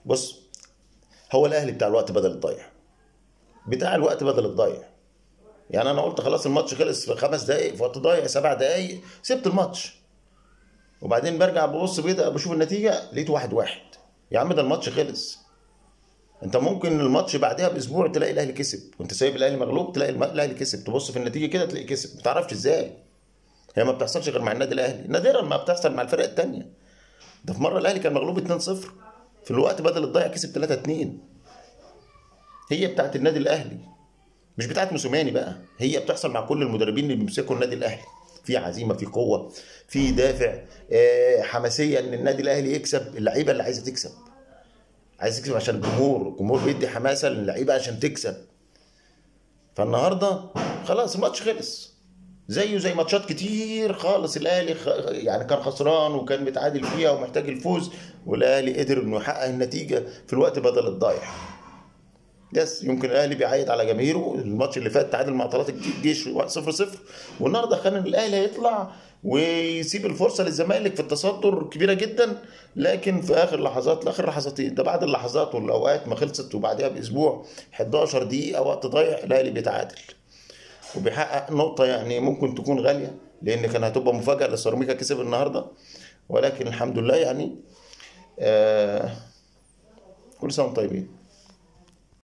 بص هو الاهلي بتاع الوقت بدل الضايع بتاع الوقت بدل الضايع يعني انا قلت خلاص الماتش خلص في خمس دقايق في وقت ضايع سبع دقايق سبت الماتش وبعدين برجع ببص كده بشوف النتيجه لقيت واحد واحد يا عم ده الماتش خلص انت ممكن الماتش بعدها باسبوع تلاقي الاهلي كسب وانت سايب الاهلي مغلوب تلاقي الم- الاهلي كسب تبص في النتيجه كده تلاقي كسب ما تعرفش ازاي هي ما بتحصلش غير مع النادي الاهلي نادرا ما بتحصل مع الفرق التانية ده في مره الاهلي كان مغلوب 2-0 في الوقت بدل الضايع كسب 3-2 هي بتاعت النادي الاهلي مش بتاعت موسيماني بقى هي بتحصل مع كل المدربين اللي بيمسكوا النادي الاهلي في عزيمه في قوه في دافع آه، حماسيه ان النادي الاهلي يكسب اللعيبه اللي عايزه تكسب عايز تكسب عشان الجمهور الجمهور بيدي حماسه للعيبه عشان تكسب فالنهارده خلاص الماتش خلص زيه زي ماتشات كتير خالص الاهلي خ... يعني كان خسران وكان متعادل فيها ومحتاج الفوز والاهلي قدر انه يحقق النتيجه في الوقت بدل الضايع يس يمكن الاهلي بيعيد على جماهيره الماتش اللي فات تعادل مع طلائع الجيش 1-0 0 والنهارده كان الاهلي هيطلع ويسيب الفرصه للزمالك في التصدر كبيره جدا لكن في اخر لحظات اخر لحظتين ده بعد اللحظات والاوقات ما خلصت وبعدها باسبوع 11 دقيقه وقت ضايع الاهلي بيتعادل وبيحقق نقطه يعني ممكن تكون غاليه لان كان هتبقى مفاجاه لسيراميكا كسب النهارده ولكن الحمد لله يعني آه كل سنه وانتم طيبين